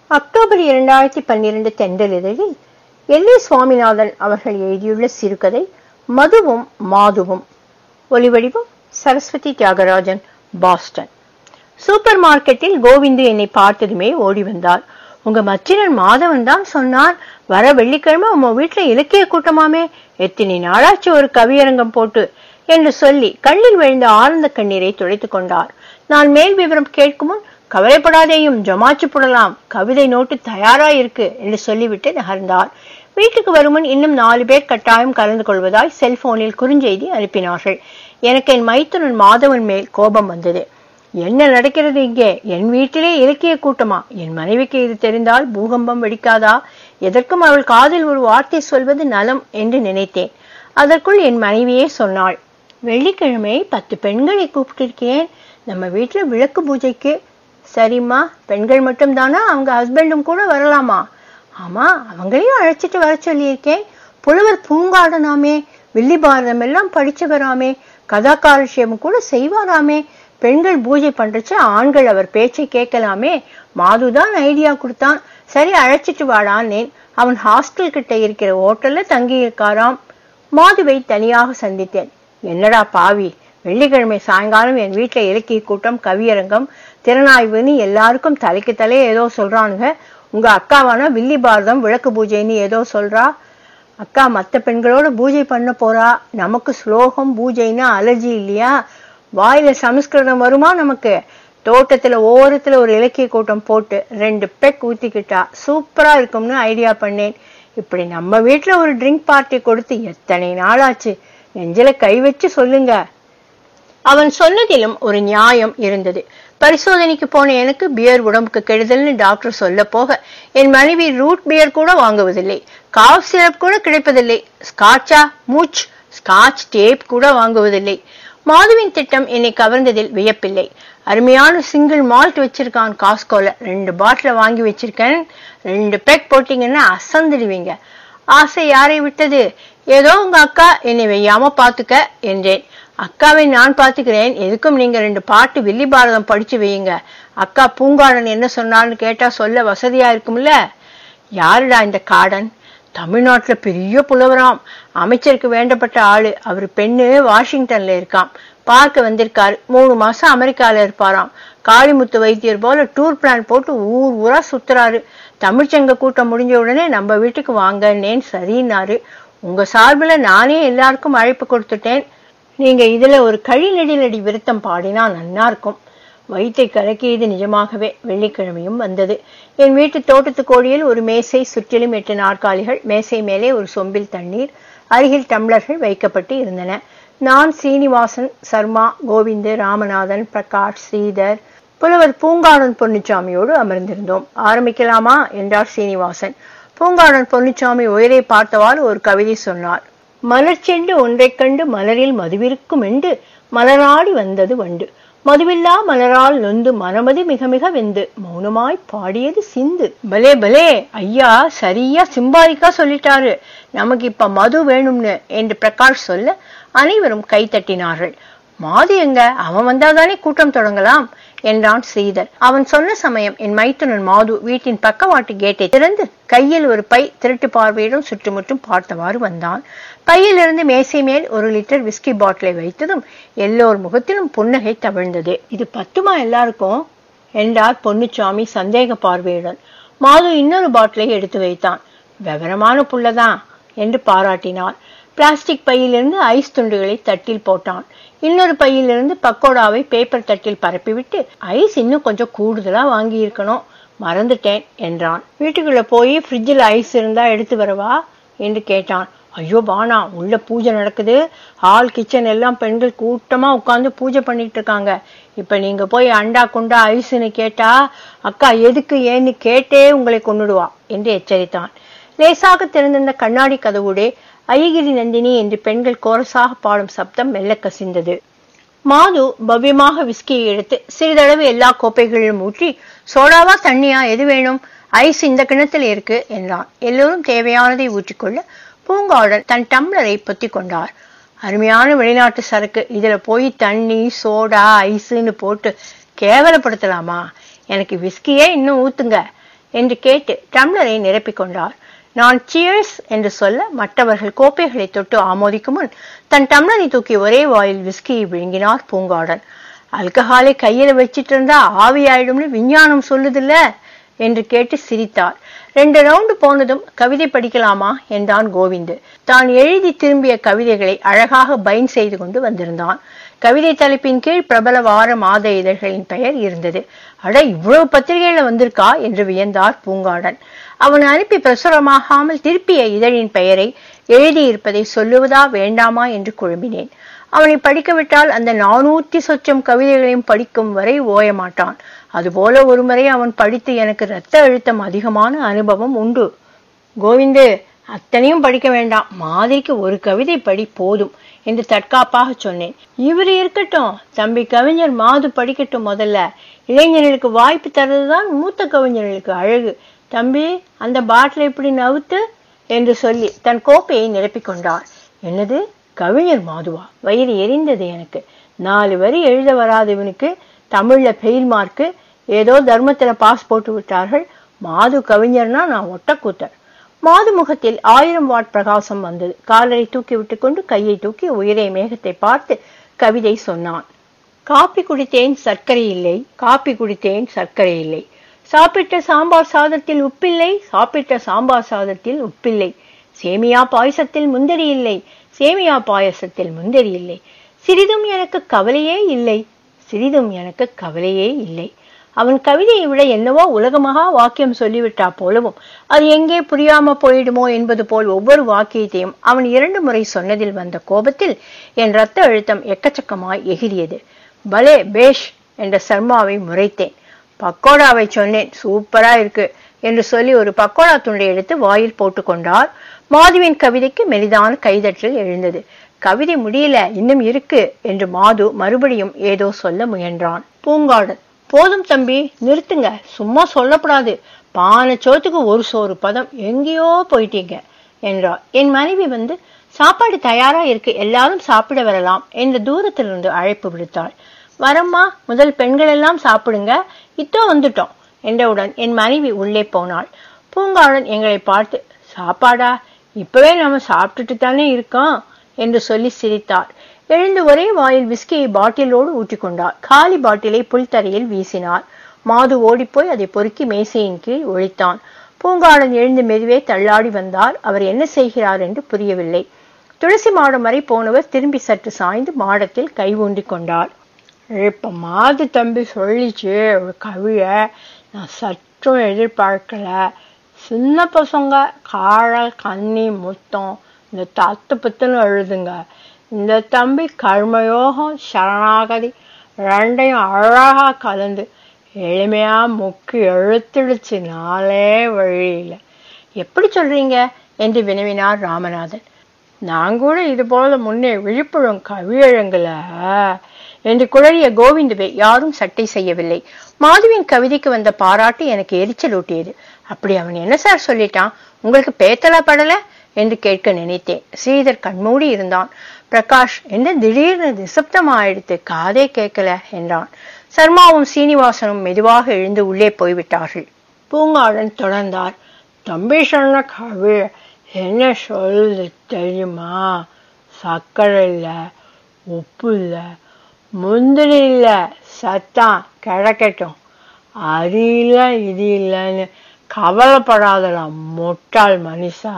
October இரண்டாயிரத்தி பன்னிரண்டு தென்றல் இதழில் எல்லை சுவாமிநாதன் அவர்கள் எழுதியுள்ள சிறுகதை மதுவும் மாதுவும் ஒலிவடிவம் சரஸ்வதி தியாகராஜன் பாஸ்டன் சூப்பர் மார்க்கெட்டில் கோவிந்து என்னை பார்த்ததுமே ஓடி வந்தார் உங்க மச்சினர் மாதவன் தான் சொன்னார் வர வெள்ளிக்கிழமை உங்க வீட்டுல இலக்கிய கூட்டமாமே எத்தனை நாளாச்சு ஒரு கவியரங்கம் போட்டு என்று சொல்லி கண்ணில் விழுந்த ஆனந்த கண்ணீரை துடைத்துக் கொண்டார் நான் மேல் விவரம் கேட்கும் முன் கவலைப்படாதேயும் ஜமாச்சு போடலாம் கவிதை நோட்டு தயாரா இருக்கு என்று சொல்லிவிட்டு நகர்ந்தார் வீட்டுக்கு வருமுன் இன்னும் நாலு பேர் கட்டாயம் கலந்து கொள்வதாய் செல்போனில் குறுஞ்செய்தி அனுப்பினார்கள் எனக்கு என் மைத்துனன் மாதவன் மேல் கோபம் வந்தது என்ன நடக்கிறது இங்கே என் வீட்டிலே இலக்கிய கூட்டமா என் மனைவிக்கு இது தெரிந்தால் பூகம்பம் வெடிக்காதா எதற்கும் அவள் காதில் ஒரு வார்த்தை சொல்வது நலம் என்று நினைத்தேன் அதற்குள் என் மனைவியே சொன்னாள் வெள்ளிக்கிழமை பத்து பெண்களை கூப்பிட்டிருக்கேன் நம்ம வீட்டுல விளக்கு பூஜைக்கு சரிம்மா பெண்கள் மட்டும் தானா அவங்க ஹஸ்பண்டும் கூட வரலாமா ஆமா அவங்களையும் அழைச்சிட்டு வர சொல்லியிருக்கேன் புலவர் பூங்காடனாமே வில்லி பாரதம் எல்லாம் படிச்சவராமே கதாகாரட்சியம் கூட செய்வாராமே பெண்கள் பூஜை பண்றச்சு ஆண்கள் அவர் பேச்சை கேட்கலாமே மாதுதான் ஐடியா கொடுத்தான் சரி அழைச்சிட்டு வாடான்னேன் அவன் ஹாஸ்டல் கிட்ட இருக்கிற ஹோட்டல்ல தங்கி இருக்காராம் மாதுவை தனியாக சந்தித்தேன் என்னடா பாவி வெள்ளிக்கிழமை சாயங்காலம் என் வீட்டுல இலக்கிய கூட்டம் கவியரங்கம் திறனாய்வுன்னு எல்லாருக்கும் தலைக்கு தலை ஏதோ சொல்றானுங்க உங்க அக்காவானா வில்லி பாரதம் விளக்கு பூஜைன்னு ஏதோ சொல்றா அக்கா மத்த பெண்களோட பூஜை பண்ண போறா நமக்கு ஸ்லோகம் பூஜைன்னா அலர்ஜி இல்லையா வாயில சமஸ்கிருதம் வருமா நமக்கு தோட்டத்துல ஓரத்துல ஒரு இலக்கிய கூட்டம் போட்டு ரெண்டு பெக் ஊத்திக்கிட்டா சூப்பரா இருக்கும்னு ஐடியா பண்ணேன் இப்படி நம்ம வீட்டுல ஒரு ட்ரிங்க் பார்ட்டி கொடுத்து எத்தனை நாளாச்சு நெஞ்சில கை வச்சு சொல்லுங்க அவன் சொன்னதிலும் ஒரு நியாயம் இருந்தது பரிசோதனைக்கு போன எனக்கு பியர் உடம்புக்கு கெடுதல்னு டாக்டர் சொல்ல போக என் மனைவி ரூட் பியர் கூட வாங்குவதில்லை காஃப் சிரப் கூட கிடைப்பதில்லை ஸ்காட்சா மூச் ஸ்காட்ச் டேப் கூட வாங்குவதில்லை மாதுவின் திட்டம் என்னை கவர்ந்ததில் வியப்பில்லை அருமையான சிங்கிள் மால்ட் வச்சிருக்கான் காஸ்கோல ரெண்டு பாட்டில வாங்கி வச்சிருக்கேன் ரெண்டு பேக் போட்டீங்கன்னா அசந்துடுவீங்க ஆசை யாரை விட்டது ஏதோ உங்க அக்கா என்னை வெய்யாம பாத்துக்க என்றேன் அக்காவை நான் பாத்துக்கிறேன் எதுக்கும் நீங்க ரெண்டு பாட்டு வில்லி பாரதம் படிச்சு வையுங்க அக்கா பூங்காடன் என்ன சொன்னான்னு கேட்டா சொல்ல வசதியா இருக்கும்ல யாருடா இந்த காடன் தமிழ்நாட்டுல பெரிய புலவராம் அமைச்சருக்கு வேண்டப்பட்ட ஆளு அவர் பெண்ணு வாஷிங்டன்ல இருக்காம் பார்க்க வந்திருக்காரு மூணு மாசம் அமெரிக்கால இருப்பாராம் காளிமுத்து வைத்தியர் போல டூர் பிளான் போட்டு ஊர் ஊரா சுத்துறாரு தமிழ்ச்சங்க கூட்டம் முடிஞ்ச உடனே நம்ம வீட்டுக்கு வாங்கன்னேன் சரின்னாரு உங்க சார்பில் நானே எல்லாருக்கும் அழைப்பு கொடுத்துட்டேன் நீங்க இதுல ஒரு கழி நெடிலடி விருத்தம் பாடினா நன்னா இருக்கும் வயிற்றை கலக்கியது நிஜமாகவே வெள்ளிக்கிழமையும் வந்தது என் வீட்டு தோட்டத்து கோடியில் ஒரு மேசை சுற்றிலும் எட்டு நாற்காலிகள் மேசை மேலே ஒரு சொம்பில் தண்ணீர் அருகில் டம்ளர்கள் வைக்கப்பட்டு இருந்தன நான் சீனிவாசன் சர்மா கோவிந்து ராமநாதன் பிரகாஷ் ஸ்ரீதர் புலவர் பூங்காடன் பொன்னுச்சாமியோடு அமர்ந்திருந்தோம் ஆரம்பிக்கலாமா என்றார் சீனிவாசன் பூங்காடன் பொன்னுச்சாமி உயரை பார்த்தவாறு ஒரு கவிதை சொன்னார் மலர்ச்செண்டு ஒன்றைக் கண்டு மலரில் மதுவிருக்கும் என்று மலராடி வந்தது வண்டு மதுவில்லா மலரால் நொந்து மனமது மிக மிக வெந்து மௌனமாய் பாடியது சிந்து பலே பலே ஐயா சரியா சிம்பாலிக்கா சொல்லிட்டாரு நமக்கு இப்ப மது வேணும்னு என்று பிரகாஷ் சொல்ல அனைவரும் கை தட்டினார்கள் மாது எங்க அவன் வந்தாதானே கூட்டம் தொடங்கலாம் என்றான் ஸ்ரீதர் அவன் சொன்ன சமயம் என் மைத்துனன் மாது வீட்டின் பக்கவாட்டு கேட்டை திறந்து கையில் ஒரு பை திருட்டு பார்வையிடம் சுற்றுமுற்றும் பார்த்தவாறு வந்தான் பையிலிருந்து மேசை மேல் ஒரு லிட்டர் விஸ்கி பாட்டிலை வைத்ததும் எல்லோர் முகத்திலும் புன்னகை தவிழ்ந்தது இது பத்துமா எல்லாருக்கும் என்றார் பொன்னுச்சாமி சந்தேக பார்வையுடன் மாது இன்னொரு பாட்டிலை எடுத்து வைத்தான் விவரமான புள்ளதான் என்று பாராட்டினார் பிளாஸ்டிக் பையிலிருந்து ஐஸ் துண்டுகளை தட்டில் போட்டான் இன்னொரு பையிலிருந்து பக்கோடாவை பேப்பர் தட்டில் பரப்பிவிட்டு ஐஸ் இன்னும் கொஞ்சம் கூடுதலா வாங்கி இருக்கணும் மறந்துட்டேன் என்றான் வீட்டுக்குள்ள போய் ஃப்ரிட்ஜில் ஐஸ் இருந்தா எடுத்து வரவா என்று கேட்டான் ஐயோ பானா உள்ள பூஜை நடக்குது ஹால் கிச்சன் எல்லாம் பெண்கள் கூட்டமா உட்கார்ந்து பூஜை பண்ணிட்டு இருக்காங்க இப்ப நீங்க போய் அண்டா குண்டா ஐஸ்னு கேட்டா அக்கா எதுக்கு ஏன்னு கேட்டே உங்களை கொன்னுடுவா என்று எச்சரித்தான் லேசாக திறந்திருந்த கண்ணாடி கதவுடே ஐயகிரி நந்தினி என்று பெண்கள் கோரஸாக பாடும் சப்தம் மெல்ல கசிந்தது மாது பவ்யமாக விஸ்கியை எடுத்து சிறிதளவு எல்லா கோப்பைகளிலும் ஊற்றி சோடாவா தண்ணியா எது வேணும் ஐஸ் இந்த கிணத்துல இருக்கு என்றான் எல்லோரும் தேவையானதை ஊற்றிக்கொள்ள பூங்காடன் தன் டம்ளரை பொத்தி கொண்டார் அருமையான வெளிநாட்டு சரக்கு இதுல போய் தண்ணி சோடா ஐஸுன்னு போட்டு கேவலப்படுத்தலாமா எனக்கு விஸ்கியே இன்னும் ஊத்துங்க என்று கேட்டு டம்ளரை நிரப்பிக் கொண்டார் நான் சியர்ஸ் என்று சொல்ல மற்றவர்கள் கோப்பைகளை தொட்டு ஆமோதிக்கும் முன் தன் டம்ளரை தூக்கி ஒரே வாயில் விஸ்கியை விழுங்கினார் பூங்காடன் அல்கஹாலை கையில வச்சிட்டு இருந்தா ஆவி ஆயிடும்னு விஞ்ஞானம் சொல்லுதில்ல என்று கேட்டு சிரித்தார் ரெண்டு ரவுண்டு போனதும் கவிதை படிக்கலாமா என்றான் கோவிந்து தான் எழுதி திரும்பிய கவிதைகளை அழகாக பைன் செய்து கொண்டு வந்திருந்தான் கவிதை தலைப்பின் கீழ் பிரபல வார மாத இதழ்களின் பெயர் இருந்தது அட இவ்வளவு பத்திரிகையில வந்திருக்கா என்று வியந்தார் பூங்காடன் அவன் அனுப்பி பிரசுரமாகாமல் திருப்பிய இதழின் பெயரை எழுதியிருப்பதை சொல்லுவதா வேண்டாமா என்று குழம்பினேன் அவனை படிக்கவிட்டால் அந்த நானூத்தி சொச்சம் கவிதைகளையும் படிக்கும் வரை ஓயமாட்டான் அதுபோல ஒருமுறை அவன் படித்து எனக்கு இரத்த அழுத்தம் அதிகமான அனுபவம் உண்டு கோவிந்து அத்தனையும் படிக்க வேண்டாம் மாதிரிக்கு ஒரு கவிதை படி போதும் என்று தற்காப்பாக சொன்னேன் இவர் இருக்கட்டும் தம்பி கவிஞர் மாது படிக்கட்டும் முதல்ல இளைஞர்களுக்கு வாய்ப்பு தர்றதுதான் மூத்த கவிஞர்களுக்கு அழகு தம்பி அந்த பாட்டில் இப்படி நவுத்து என்று சொல்லி தன் கோப்பையை நிரப்பிக் கொண்டார் என்னது கவிஞர் மாதுவா வயிறு எரிந்தது எனக்கு நாலு வரி எழுத வராத இவனுக்கு தமிழ்ல ஃபெயில் மார்க்கு ஏதோ தர்மத்துல பாஸ் போட்டு விட்டார்கள் மாது கவிஞர்னா நான் ஒட்டக்கூத்தர் மாது முகத்தில் ஆயிரம் வாட் பிரகாசம் வந்தது காலரை தூக்கி விட்டுக்கொண்டு கையை தூக்கி உயிரை மேகத்தை பார்த்து கவிதை சொன்னான் காப்பி குடித்தேன் சர்க்கரை இல்லை காப்பி குடித்தேன் சர்க்கரை இல்லை சாப்பிட்ட சாம்பார் சாதத்தில் உப்பில்லை சாப்பிட்ட சாம்பார் சாதத்தில் உப்பில்லை சேமியா பாயசத்தில் முந்தரி இல்லை சேமியா பாயசத்தில் முந்தரி இல்லை சிறிதும் எனக்கு கவலையே இல்லை சிறிதும் எனக்கு கவலையே இல்லை அவன் கவிதையை விட என்னவோ உலகமகா வாக்கியம் சொல்லிவிட்டா போலவும் அது எங்கே புரியாம போயிடுமோ என்பது போல் ஒவ்வொரு வாக்கியத்தையும் அவன் இரண்டு முறை சொன்னதில் வந்த கோபத்தில் என் ரத்த அழுத்தம் எக்கச்சக்கமாய் எகிரியது பலே பேஷ் என்ற சர்மாவை முறைத்தேன் பக்கோடாவை சொன்னேன் சூப்பரா இருக்கு என்று சொல்லி ஒரு பக்கோடா துண்டை எடுத்து வாயில் போட்டுக்கொண்டார் மாதுவின் கவிதைக்கு மெலிதான கைதற்றல் எழுந்தது கவிதை முடியல இன்னும் இருக்கு என்று மாது மறுபடியும் ஏதோ சொல்ல முயன்றான் பூங்காடன் போதும் தம்பி நிறுத்துங்க சும்மா சொல்லப்படாது பானை சோத்துக்கு ஒரு சோறு பதம் எங்கேயோ போயிட்டீங்க என்றார் என் மனைவி வந்து சாப்பாடு தயாரா இருக்கு எல்லாரும் சாப்பிட வரலாம் என்று தூரத்திலிருந்து அழைப்பு விடுத்தாள் வரம்மா முதல் பெண்கள் எல்லாம் சாப்பிடுங்க இத்தோ வந்துட்டோம் என்றவுடன் என் மனைவி உள்ளே போனாள் பூங்காடன் எங்களை பார்த்து சாப்பாடா இப்பவே நம்ம சாப்பிட்டுட்டு தானே இருக்கோம் என்று சொல்லி சிரித்தார் எழுந்து ஒரே வாயில் விஸ்கியை பாட்டிலோடு ஊற்றிக்கொண்டார் காலி பாட்டிலை புல்தரையில் வீசினார் மாது ஓடிப்போய் அதை பொறுக்கி மேசையின் கீழ் ஒழித்தான் பூங்காடன் எழுந்து மெதுவே தள்ளாடி வந்தார் அவர் என்ன செய்கிறார் என்று புரியவில்லை துளசி மாடம் வரை போனவர் திரும்பி சற்று சாய்ந்து மாடத்தில் கை ஊன்றி கொண்டார் இப்ப மாது தம்பி சொல்லிச்சு ஒரு கவிய நான் சற்றும் எதிர்பார்க்கல சின்ன பசங்க காழல் கன்னி முத்தம் இந்த தத்து பத்துன்னு எழுதுங்க இந்த தம்பி கர்மயோகம் சரணாகதி ரெண்டையும் அழகா கலந்து எளிமையா முக்கி எழுத்துடுச்சு நாளே வழியில எப்படி சொல்றீங்க என்று வினவினார் ராமநாதன் நான் கூட இது போல முன்னே விழுப்புரம் கவியழங்குல என்று குழறிய கோவிந்துவை யாரும் சட்டை செய்யவில்லை மாதுவின் கவிதைக்கு வந்த பாராட்டு எனக்கு எரிச்சல் ஊட்டியது அப்படி அவன் என்ன சார் சொல்லிட்டான் உங்களுக்கு பேத்தலா படல என்று கேட்க நினைத்தேன் ஸ்ரீதர் கண்மூடி இருந்தான் பிரகாஷ் என்ன திடீர்னு நிசப்தம் ஆயிடுத்து காதே கேட்கல என்றான் சர்மாவும் சீனிவாசனும் மெதுவாக எழுந்து உள்ளே போய்விட்டார்கள் பூங்காடன் தொடர்ந்தார் தம்பி சொன்ன கவி என்ன சொல்லுது தெரியுமா சர்க்கரை இல்ல உப்பு இல்ல முந்திரி இல்ல சத்தம் கிடைக்கட்டும் அது இல்ல இது இல்லைன்னு கவலைப்படாதடா முட்டாள் மனுஷா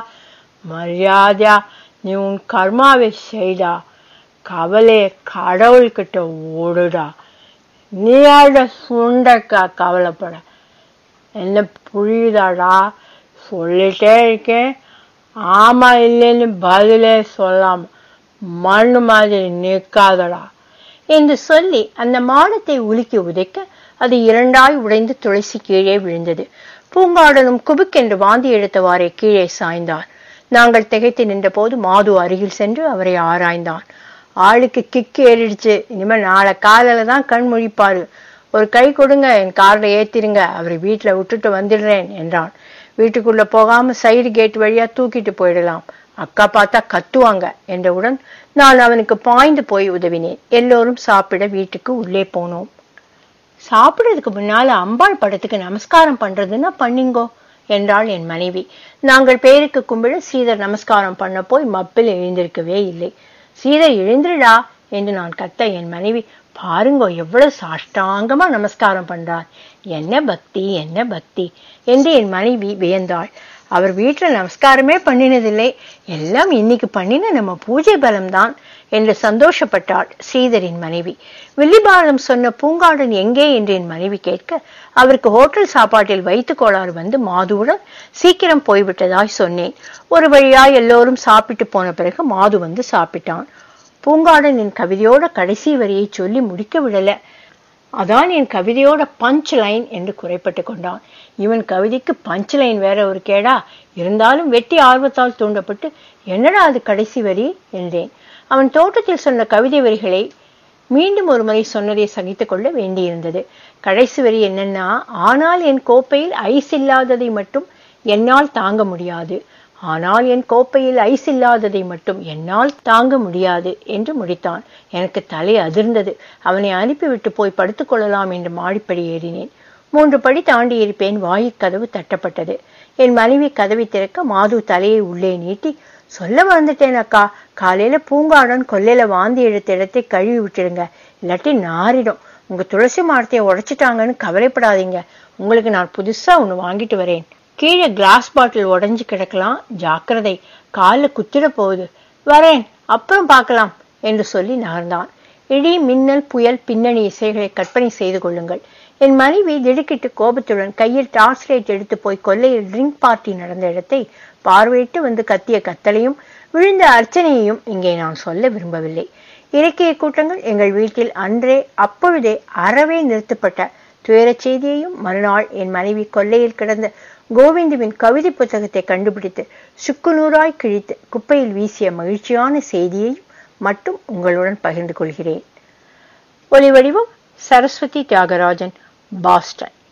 மரியாதையா நீ உன் கர்மாவை செய்டா கவலைய கடவுள்கிட்ட ஓடுடா நீ யாரோட சுண்டக்கா கவலைப்பட என்ன புரியுதாடா சொல்லிட்டே இருக்கேன் ஆமா இல்லைன்னு பதிலே சொல்லாம மண்ணு மாதிரி நிற்காதடா என்று சொல்லி அந்த மாடத்தை உலுக்கி உதைக்க அது இரண்டாய் உடைந்து துளசி கீழே விழுந்தது பூங்காடனும் குபுக்கென்று வாந்தி எடுத்தவாறே கீழே சாய்ந்தார் நாங்கள் திகைத்து நின்றபோது மாது அருகில் சென்று அவரை ஆராய்ந்தான் ஆளுக்கு கிக்கு ஏறிடுச்சு இனிமே நாளை காலையில தான் கண் முழிப்பாரு ஒரு கை கொடுங்க என் கார்ல ஏத்திருங்க அவரை வீட்டுல விட்டுட்டு வந்துடுறேன் என்றான் வீட்டுக்குள்ள போகாம சைடு கேட் வழியா தூக்கிட்டு போயிடலாம் அக்கா பார்த்தா கத்துவாங்க என்றவுடன் நான் அவனுக்கு பாய்ந்து போய் உதவினேன் எல்லோரும் சாப்பிட வீட்டுக்கு உள்ளே போனோம் சாப்பிடுறதுக்கு முன்னால அம்பாள் படத்துக்கு நமஸ்காரம் பண்றதுன்னா பண்ணிங்கோ என்றாள் என் மனைவி நாங்கள் பேருக்கு கும்பிட ஸ்ரீதர் நமஸ்காரம் பண்ண போய் மப்பில் எழுந்திருக்கவே இல்லை ஸ்ரீதர் எழுந்திருடா என்று நான் கத்த என் மனைவி பாருங்கோ எவ்வளவு சாஷ்டாங்கமா நமஸ்காரம் பண்றார் என்ன பக்தி என்ன பக்தி என்று என் மனைவி வியந்தாள் அவர் வீட்டுல நமஸ்காரமே பண்ணினதில்லை எல்லாம் இன்னைக்கு பண்ணின நம்ம பூஜை பலம்தான் என்று சந்தோஷப்பட்டாள் ஸ்ரீதரின் மனைவி வில்லிபாரதம் சொன்ன பூங்காடன் எங்கே என்று என் மனைவி கேட்க அவருக்கு ஹோட்டல் சாப்பாட்டில் வைத்து கோளாறு வந்து மாதுவுடன் சீக்கிரம் போய்விட்டதாய் சொன்னேன் ஒரு வழியாய் எல்லோரும் சாப்பிட்டு போன பிறகு மாது வந்து சாப்பிட்டான் பூங்காடன் என் கவிதையோட கடைசி வரியை சொல்லி முடிக்க விடல அதான் என் கவிதையோட பஞ்ச் லைன் என்று குறைப்பட்டு கொண்டான் இவன் கவிதைக்கு பஞ்ச் லைன் வேற ஒரு கேடா இருந்தாலும் வெட்டி ஆர்வத்தால் தூண்டப்பட்டு என்னடா அது கடைசி வரி என்றேன் அவன் தோட்டத்தில் சொன்ன கவிதை வரிகளை மீண்டும் ஒரு முறை சொன்னதை சகித்துக் கொள்ள வேண்டியிருந்தது கடைசி வரி என்னன்னா ஆனால் என் கோப்பையில் ஐஸ் இல்லாததை மட்டும் என்னால் தாங்க முடியாது ஆனால் என் கோப்பையில் ஐஸ் இல்லாததை மட்டும் என்னால் தாங்க முடியாது என்று முடித்தான் எனக்கு தலை அதிர்ந்தது அவனை அனுப்பிவிட்டு போய் படுத்துக் கொள்ளலாம் என்று மாடிப்படி ஏறினேன் மூன்று படி தாண்டி இருப்பேன் வாயிற் கதவு தட்டப்பட்டது என் மனைவி கதவை திறக்க மாது தலையை உள்ளே நீட்டி சொல்ல மறந்துட்டேன் அக்கா காலையில பூங்காடன் கொல்லையில வாந்தி எடுத்த இடத்தை கழுவி விட்டுடுங்க இல்லாட்டி நாரிடும் உங்க துளசி மரத்தைய உடைச்சிட்டாங்கன்னு கவலைப்படாதீங்க உங்களுக்கு நான் புதுசா ஒண்ணு வாங்கிட்டு வரேன் கீழே கிளாஸ் பாட்டில் உடைஞ்சு கிடக்கலாம் ஜாக்கிரதை காலில் குத்திட போகுது வரேன் அப்புறம் பார்க்கலாம் என்று சொல்லி நகர்ந்தான் இடி மின்னல் புயல் பின்னணி இசைகளை கற்பனை செய்து கொள்ளுங்கள் என் மனைவி திடுக்கிட்டு கோபத்துடன் கையில் டார்ச் லைட் எடுத்து போய் கொல்லையில் ட்ரிங்க் பார்ட்டி நடந்த இடத்தை பார்வையிட்டு வந்து கத்திய கத்தலையும் விழுந்த அர்ச்சனையையும் இங்கே நான் சொல்ல விரும்பவில்லை இலக்கிய கூட்டங்கள் எங்கள் வீட்டில் அன்றே அப்பொழுதே அறவே நிறுத்தப்பட்ட துயரச் செய்தியையும் மறுநாள் என் மனைவி கொல்லையில் கிடந்த கோவிந்துவின் கவிதை புத்தகத்தை கண்டுபிடித்து சுக்குநூறாய் கிழித்து குப்பையில் வீசிய மகிழ்ச்சியான செய்தியையும் மட்டும் உங்களுடன் பகிர்ந்து கொள்கிறேன் ஒலி வடிவம் சரஸ்வதி தியாகராஜன் பாஸ்டன்